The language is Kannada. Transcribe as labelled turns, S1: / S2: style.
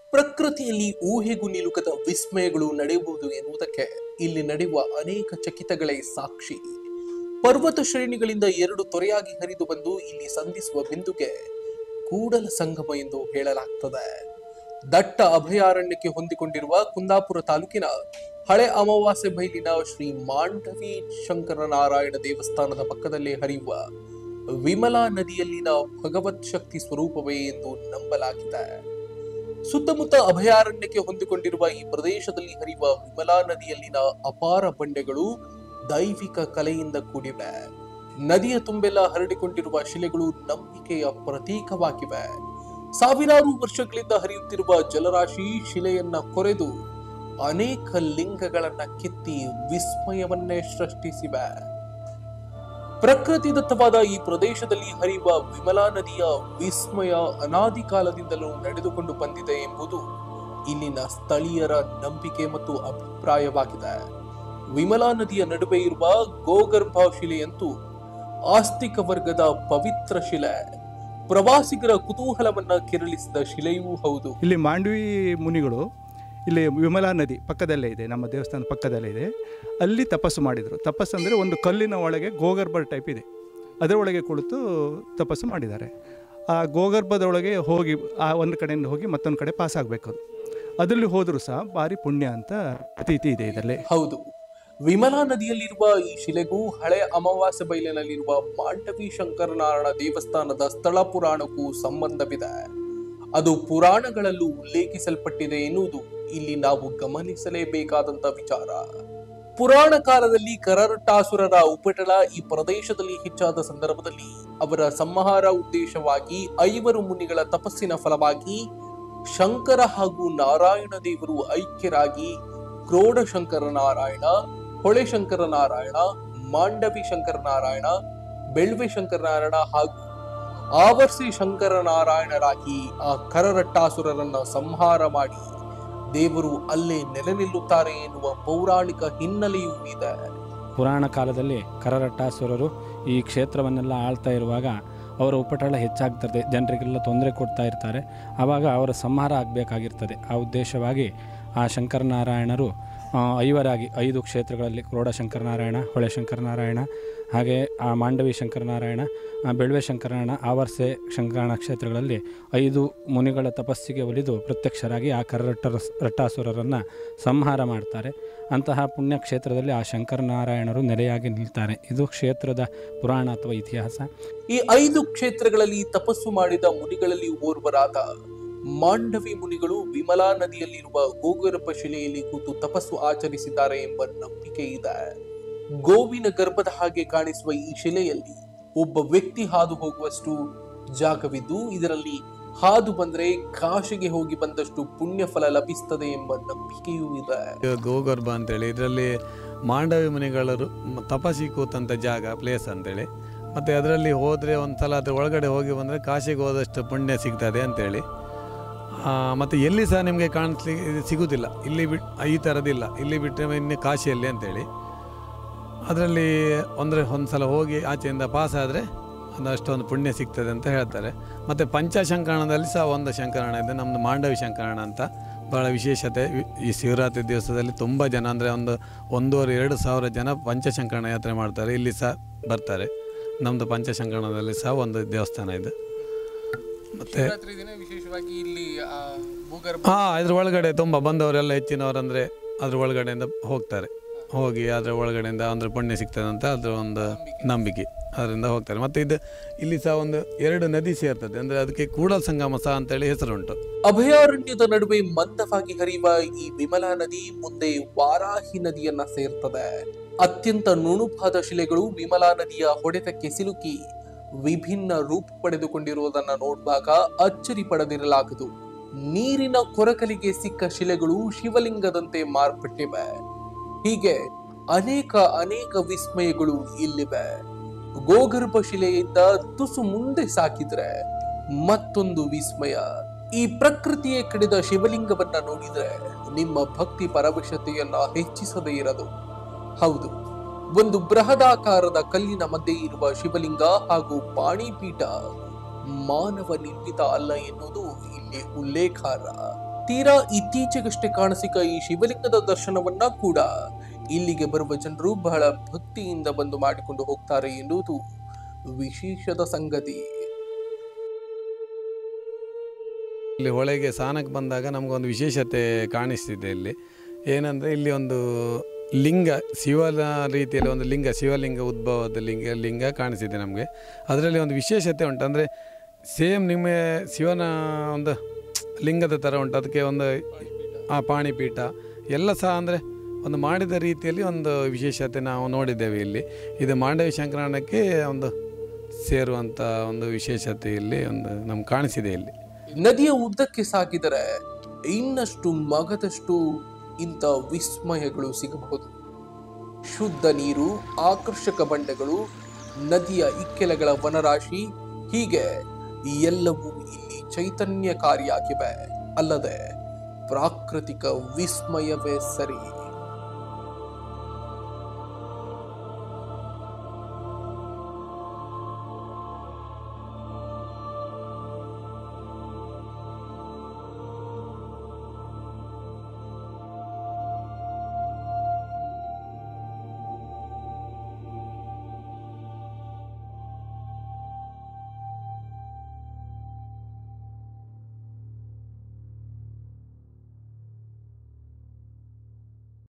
S1: ಪ್ರಕೃತಿಯಲ್ಲಿ ಊಹೆಗೂ ನಿಲುಕದ ವಿಸ್ಮಯಗಳು ನಡೆಯುವುದು ಎನ್ನುವುದಕ್ಕೆ ಇಲ್ಲಿ ನಡೆಯುವ ಅನೇಕ ಚಕಿತಗಳೇ ಸಾಕ್ಷಿ ಪರ್ವತ ಶ್ರೇಣಿಗಳಿಂದ ಎರಡು ತೊರೆಯಾಗಿ ಹರಿದು ಬಂದು ಇಲ್ಲಿ ಸಂಧಿಸುವ ಬಿಂದುಗೆ ಕೂಡಲ ಸಂಗಮ ಎಂದು ಹೇಳಲಾಗ್ತದೆ ದಟ್ಟ ಅಭಯಾರಣ್ಯಕ್ಕೆ ಹೊಂದಿಕೊಂಡಿರುವ ಕುಂದಾಪುರ ತಾಲೂಕಿನ ಹಳೆ ಅಮಾವಾಸ್ಯೆ ಬೈಲಿನ ಶ್ರೀ ಮಾಂಡವಿ ಶಂಕರನಾರಾಯಣ ದೇವಸ್ಥಾನದ ಪಕ್ಕದಲ್ಲೇ ಹರಿಯುವ ವಿಮಲಾ ನದಿಯಲ್ಲಿನ ಭಗವತ್ ಶಕ್ತಿ ಸ್ವರೂಪವೇ ಎಂದು ನಂಬಲಾಗಿದೆ ಸುತ್ತಮುತ್ತ ಅಭಯಾರಣ್ಯಕ್ಕೆ ಹೊಂದಿಕೊಂಡಿರುವ ಈ ಪ್ರದೇಶದಲ್ಲಿ ಹರಿಯುವ ವಿಮಲಾ ನದಿಯಲ್ಲಿನ ಅಪಾರ ಬಂಡೆಗಳು ದೈವಿಕ ಕಲೆಯಿಂದ ಕೂಡಿವೆ ನದಿಯ ತುಂಬೆಲ್ಲ ಹರಡಿಕೊಂಡಿರುವ ಶಿಲೆಗಳು ನಂಬಿಕೆಯ ಪ್ರತೀಕವಾಗಿವೆ ಸಾವಿರಾರು ವರ್ಷಗಳಿಂದ ಹರಿಯುತ್ತಿರುವ ಜಲರಾಶಿ ಶಿಲೆಯನ್ನ ಕೊರೆದು ಅನೇಕ ಲಿಂಗಗಳನ್ನ ಕಿತ್ತಿ ವಿಸ್ಮಯವನ್ನೇ ಸೃಷ್ಟಿಸಿವೆ ಪ್ರಕೃತಿದತ್ತವಾದ ಈ ಪ್ರದೇಶದಲ್ಲಿ ಹರಿಯುವ ವಿಮಲಾ ನದಿಯ ವಿಸ್ಮಯ ಅನಾದಿ ಕಾಲದಿಂದಲೂ ನಡೆದುಕೊಂಡು ಬಂದಿದೆ ಎಂಬುದು ಇಲ್ಲಿನ ಸ್ಥಳೀಯರ ನಂಬಿಕೆ ಮತ್ತು ಅಭಿಪ್ರಾಯವಾಗಿದೆ ವಿಮಲಾ ನದಿಯ ನಡುವೆ ಇರುವ ಗೋಗರ್ಭ ಶಿಲೆಯಂತೂ ಆಸ್ತಿಕ ವರ್ಗದ ಪವಿತ್ರ ಶಿಲೆ ಪ್ರವಾಸಿಗರ ಕುತೂಹಲವನ್ನ ಕೆರಳಿಸಿದ ಶಿಲೆಯೂ ಹೌದು
S2: ಇಲ್ಲಿ ಮಾಂಡವಿ ಮುನಿಗಳು ಇಲ್ಲಿ ವಿಮಲಾ ನದಿ ಪಕ್ಕದಲ್ಲೇ ಇದೆ ನಮ್ಮ ದೇವಸ್ಥಾನ ಪಕ್ಕದಲ್ಲೇ ಇದೆ ಅಲ್ಲಿ ತಪಸ್ಸು ಮಾಡಿದರು ತಪಸ್ಸು ಅಂದರೆ ಒಂದು ಕಲ್ಲಿನ ಒಳಗೆ ಗೋಗರ್ಭ ಟೈಪ್ ಇದೆ ಅದರೊಳಗೆ ಕುಳಿತು ತಪಸ್ಸು ಮಾಡಿದ್ದಾರೆ ಆ ಗೋಗರ್ಭದೊಳಗೆ ಹೋಗಿ ಆ ಒಂದು ಕಡೆಯಿಂದ ಹೋಗಿ ಮತ್ತೊಂದು ಕಡೆ ಪಾಸ್ ಆಗಬೇಕು ಅದು ಅದರಲ್ಲಿ ಹೋದರೂ ಸಹ ಭಾರಿ ಪುಣ್ಯ ಅಂತ ಪ್ರತೀತಿ ಇದೆ ಇದರಲ್ಲಿ
S1: ಹೌದು ವಿಮಲಾ ನದಿಯಲ್ಲಿರುವ ಈ ಶಿಲೆಗೂ ಹಳೆ ಅಮಾವಾಸ್ಯ ಬಯಲಿನಲ್ಲಿರುವ ಮಾಂಡವಿ ಶಂಕರನಾರಾಯಣ ದೇವಸ್ಥಾನದ ಸ್ಥಳ ಪುರಾಣಕ್ಕೂ ಸಂಬಂಧವಿದೆ ಅದು ಪುರಾಣಗಳಲ್ಲೂ ಉಲ್ಲೇಖಿಸಲ್ಪಟ್ಟಿದೆ ಎನ್ನುವುದು ಇಲ್ಲಿ ನಾವು ಗಮನಿಸಲೇಬೇಕಾದಂತ ವಿಚಾರ ಪುರಾಣ ಕಾಲದಲ್ಲಿ ಕರರಟಾಸುರರ ಉಪಟಳ ಈ ಪ್ರದೇಶದಲ್ಲಿ ಹೆಚ್ಚಾದ ಸಂದರ್ಭದಲ್ಲಿ ಅವರ ಸಂಹಾರ ಉದ್ದೇಶವಾಗಿ ಐವರು ಮುನಿಗಳ ತಪಸ್ಸಿನ ಫಲವಾಗಿ ಶಂಕರ ಹಾಗೂ ನಾರಾಯಣ ದೇವರು ಐಕ್ಯರಾಗಿ ಕ್ರೋಡ ಶಂಕರ ನಾರಾಯಣ ಹೊಳೆ ಶಂಕರ ನಾರಾಯಣ ಮಾಂಡವಿ ಶಂಕರ ನಾರಾಯಣ ಬೆಳ್ವೆ ಶಂಕರ ನಾರಾಯಣ ಹಾಗೂ ಆವರ್ಸಿ ಶಂಕರ ನಾರಾಯಣರಾಗಿ ಆ ಕರರಟ್ಟಾಸುರರನ್ನ ಸಂಹಾರ ಮಾಡಿ ದೇವರು ಅಲ್ಲೇ ನೆಲೆ ನಿಲ್ಲುತ್ತಾರೆ ಎನ್ನುವ ಪೌರಾಣಿಕ ಹಿನ್ನೆಲೆಯೂ ಇದೆ
S3: ಪುರಾಣ ಕಾಲದಲ್ಲಿ ಕರರಟ್ಟಾಸುರರು ಈ ಕ್ಷೇತ್ರವನ್ನೆಲ್ಲ ಆಳ್ತಾ ಇರುವಾಗ ಅವರ ಉಪಟಳ ಹೆಚ್ಚಾಗ್ತದೆ ಜನರಿಗೆಲ್ಲ ತೊಂದರೆ ಕೊಡ್ತಾ ಇರ್ತಾರೆ ಆವಾಗ ಅವರ ಸಂಹಾರ ಆಗಬೇಕಾಗಿರ್ತದೆ ಆ ಉದ್ದೇಶವಾಗಿ ಆ ಶಂಕರನಾರಾಯಣರು ಆ, ಐವರಾಗಿ ಐದು ಕ್ಷೇತ್ರಗಳಲ್ಲಿ ಕ್ರೋಡ ಶಂಕರನಾರಾಯಣ ಹೊಳೆ ಶಂಕರನಾರಾಯಣ ಹಾಗೆ ಆ ಮಾಂಡವಿ ಶಂಕರನಾರಾಯಣ ಆ, ಬೆಳ್ವೆ ಶಂಕರನಾರಾಯಣ ಆವರ್ಸೆ ಶಂಕರನಾರಾಯಣ ಕ್ಷೇತ್ರಗಳಲ್ಲಿ ಐದು ಮುನಿಗಳ ತಪಸ್ಸಿಗೆ ಒಲಿದು ಪ್ರತ್ಯಕ್ಷರಾಗಿ ಆ ಕರರಟ್ಟ ರಟ್ಟಾಸುರರನ್ನು ಸಂಹಾರ ಮಾಡ್ತಾರೆ ಅಂತಹ ಪುಣ್ಯ ಕ್ಷೇತ್ರದಲ್ಲಿ ಆ ಶಂಕರನಾರಾಯಣರು ನೆಲೆಯಾಗಿ ನಿಲ್ತಾರೆ ಇದು ಕ್ಷೇತ್ರದ ಪುರಾಣ ಅಥವಾ ಇತಿಹಾಸ
S1: ಈ ಐದು ಕ್ಷೇತ್ರಗಳಲ್ಲಿ ತಪಸ್ಸು ಮಾಡಿದ ಮುನಿಗಳಲ್ಲಿ ಓರ್ವರಾದ ಮಾಂಡವಿ ಮುನಿಗಳು ವಿಮಲಾ ನದಿಯಲ್ಲಿರುವ ಗೋಗರ್ಭ ಶಿಲೆಯಲ್ಲಿ ಕೂತು ತಪಸ್ಸು ಆಚರಿಸಿದ್ದಾರೆ ಎಂಬ ನಂಬಿಕೆ ಇದೆ ಗೋವಿನ ಗರ್ಭದ ಹಾಗೆ ಕಾಣಿಸುವ ಈ ಶಿಲೆಯಲ್ಲಿ ಒಬ್ಬ ವ್ಯಕ್ತಿ ಹಾದು ಹೋಗುವಷ್ಟು ಜಾಗವಿದ್ದು ಇದರಲ್ಲಿ ಹಾದು ಬಂದ್ರೆ ಕಾಶಿಗೆ ಹೋಗಿ ಬಂದಷ್ಟು ಪುಣ್ಯ ಫಲ ಲಭಿಸ್ತದೆ ಎಂಬ ನಂಬಿಕೆಯೂ ಇದೆ
S4: ಗೋಗರ್ಭ ಅಂತೇಳಿ ಇದರಲ್ಲಿ ಮಾಂಡವಿ ಮುನಿಗಳರು ಮ- ತಪಸ್ಸಿ ಕೂತಂಥ ಜಾಗ ಪ್ಲೇಸ್ ಅಂತೇಳಿ ಮತ್ತು ಅದರಲ್ಲಿ ಹೋದರೆ ಒಂದು ಸಲ ಅದ್ರ ಒಳಗಡೆ ಹೋಗಿ ಬಂದರೆ ಕಾಶಿಗೆ ಹೋದಷ್ಟು ಪುಣ್ಯ ಸಿಗ್ತದೆ ಅಂತೇಳಿ ಮತ್ತು ಎಲ್ಲಿ ಸಹ ನಿಮಗೆ ಕಾಣಿಸ್ಲಿ ಇದು ಸಿಗುವುದಿಲ್ಲ ಇಲ್ಲಿ ಬಿಟ್ ಈ ಥರದಿಲ್ಲ ಇಲ್ಲಿ ಬಿಟ್ಟರೆ ಇನ್ನು ಕಾಶಿಯಲ್ಲಿ ಅಂತೇಳಿ ಅದರಲ್ಲಿ ಅಂದರೆ ಒಂದು ಸಲ ಹೋಗಿ ಆಚೆಯಿಂದ ಪಾಸ್ ಆದರೆ ಒಂದು ಅಷ್ಟೊಂದು ಪುಣ್ಯ ಸಿಗ್ತದೆ ಅಂತ ಹೇಳ್ತಾರೆ ಮತ್ತು ಪಂಚಶಂಕರಣದಲ್ಲಿ ಸಹ ಒಂದು ಶಂಕರಣ ಇದೆ ನಮ್ಮದು ಮಾಂಡವಿ ಶಂಕರಣ ಅಂತ ಭಾಳ ವಿಶೇಷತೆ ವಿ- ಈ ಶಿವರಾತ್ರಿ ದಿವಸದಲ್ಲಿ ತುಂಬ ಜನ ಅಂದರೆ ಒಂದು ಒಂದೂವರೆ ಎರಡು ಸಾವಿರ ಜನ ಪಂಚಶಂಕರಣ ಯಾತ್ರೆ ಮಾಡ್ತಾರೆ ಇಲ್ಲಿ ಸಹ ಬರ್ತಾರೆ ನಮ್ಮದು ಪಂಚಶಂಕರಣದಲ್ಲಿ ಸಹ ಒಂದು ದೇವಸ್ಥಾನ ಇದೆ ಮತ್ತು
S1: ವಿಶೇಷವಾಗಿ ಇಲ್ಲಿ ಭೂಗರ್ಭ
S4: ಹಾಂ ಅದ್ರ ಒಳಗಡೆ ತುಂಬ ಬಂದವರೆಲ್ಲ ಹೆಚ್ಚಿನವರಂದರೆ ಅದ್ರ ಒಳಗಡೆಯಿಂದ ಹೋಗ್ತಾರೆ ಹೋಗಿ ಅದರ ಒಳಗಡೆಯಿಂದ ಅಂದರೆ ಪುಣ್ಯ ಸಿಗ್ತದೆ ಅಂತ ಅದ್ರ ಒಂದು ನಂಬಿಕೆ ಅದರಿಂದ ಹೋಗ್ತಾರೆ ಮತ್ತು ಇದು ಇಲ್ಲಿ ಸಹ ಒಂದು ಎರಡು ನದಿ ಸೇರ್ತದೆ ಅಂದರೆ ಅದಕ್ಕೆ ಕೂಡಲ ಸಂಗಮ ಸಹ ಅಂತೇಳಿ ಹೆಸರುಂಟು
S1: ಅಭಯಾರಣ್ಯದ ನಡುವೆ ಮಂದವಾಗಿ ಹರಿಯುವ ಈ ವಿಮಲಾ ನದಿ ಮುಂದೆ ವಾರಾಹಿ ನದಿಯನ್ನ ಸೇರ್ತದೆ ಅತ್ಯಂತ ನುಣುಪಾದ ಶಿಲೆಗಳು ವಿಮಲಾ ನದಿಯ ಹೊಡೆತಕ್ಕೆ ಸಿಲುಕಿ ವಿಭಿನ್ನ ರೂಪ ಪಡೆದುಕೊಂಡಿರುವುದನ್ನ ನೋಡುವಾಗ ಅಚ್ಚರಿ ಪಡೆದಿರಲಾಗದು ನೀರಿನ ಕೊರಕಲಿಗೆ ಸಿಕ್ಕ ಶಿಲೆಗಳು ಶಿವಲಿಂಗದಂತೆ ಮಾರ್ಪಟ್ಟಿವೆ ಹೀಗೆ ಅನೇಕ ಅನೇಕ ವಿಸ್ಮಯಗಳು ಇಲ್ಲಿವೆ ಗೋಗರ್ಭ ಶಿಲೆಯಿಂದ ತುಸು ಮುಂದೆ ಸಾಕಿದ್ರೆ ಮತ್ತೊಂದು ವಿಸ್ಮಯ ಈ ಪ್ರಕೃತಿಯೇ ಕಡಿದ ಶಿವಲಿಂಗವನ್ನ ನೋಡಿದ್ರೆ ನಿಮ್ಮ ಭಕ್ತಿ ಪರವಶತೆಯನ್ನ ಹೆಚ್ಚಿಸದೇ ಇರದು ಹೌದು ಒಂದು ಬೃಹದಾಕಾರದ ಕಲ್ಲಿನ ಮಧ್ಯೆ ಇರುವ ಶಿವಲಿಂಗ ಹಾಗೂ ಪಾಣಿಪೀಠ ಮಾನವ ನಿರ್ಮಿತ ಅಲ್ಲ ಎನ್ನುವುದು ಇಲ್ಲಿ ಉಲ್ಲೇಖಾರ್ಹ ತೀರಾ ಇತ್ತೀಚೆಗಷ್ಟೇ ಕಾಣಸಿಕ ಈ ಶಿವಲಿಂಗದ ದರ್ಶನವನ್ನ ಕೂಡ ಇಲ್ಲಿಗೆ ಬರುವ ಜನರು ಬಹಳ ಭಕ್ತಿಯಿಂದ ಬಂದು ಮಾಡಿಕೊಂಡು ಹೋಗ್ತಾರೆ ಎನ್ನುವುದು ವಿಶೇಷದ ಸಂಗತಿ
S4: ಇಲ್ಲಿ ಹೊಳೆಗೆ ಸ್ನಾನಕ್ಕೆ ಬಂದಾಗ ನಮಗೊಂದು ವಿಶೇಷತೆ ಕಾಣಿಸ್ತಿದೆ ಇಲ್ಲಿ ಏನಂದರೆ ಇಲ್ಲಿ ಒಂದು ಲಿಂಗ ಶಿವನ ರೀತಿಯಲ್ಲಿ ಒಂದು ಲಿಂಗ ಶಿವಲಿಂಗ ಉದ್ಭವದ ಲಿಂಗ ಲಿಂಗ ಕಾಣಿಸಿದೆ ನಮಗೆ ಅದರಲ್ಲಿ ಒಂದು ವಿಶೇಷತೆ ಉಂಟು ಅಂದರೆ ಸೇಮ್ ನಿಮ್ಮ ಶಿವನ ಒಂದು ಲಿಂಗದ ಥರ ಉಂಟು ಅದಕ್ಕೆ ಒಂದು ಆ ಪಾಣಿಪೀಠ ಎಲ್ಲ ಸಹ ಅಂದರೆ ಒಂದು ಮಾಡಿದ ರೀತಿಯಲ್ಲಿ ಒಂದು ವಿಶೇಷತೆ ನಾವು ನೋಡಿದ್ದೇವೆ ಇಲ್ಲಿ ಇದು ಮಾಂಡವಿ ಶಂಕರಾಯಣಕ್ಕೆ ಒಂದು ಸೇರುವಂಥ ಒಂದು ವಿಶೇಷತೆ ಇಲ್ಲಿ ಒಂದು ನಮ್ಗೆ ಕಾಣಿಸಿದೆ ಇಲ್ಲಿ
S1: ನದಿಯ ಉದ್ದಕ್ಕೆ ಸಾಗಿದರೆ ಇನ್ನಷ್ಟು ಮಗದಷ್ಟು ಇಂಥ ವಿಸ್ಮಯಗಳು ಸಿಗಬಹುದು ಶುದ್ಧ ನೀರು ಆಕರ್ಷಕ ಬಂಡೆಗಳು ನದಿಯ ಇಕ್ಕೆಲಗಳ ವನರಾಶಿ ಹೀಗೆ ಎಲ್ಲವೂ ಇಲ್ಲಿ ಚೈತನ್ಯಕಾರಿಯಾಗಿವೆ ಅಲ್ಲದೆ ಪ್ರಾಕೃತಿಕ ವಿಸ್ಮಯವೇ ಸರಿ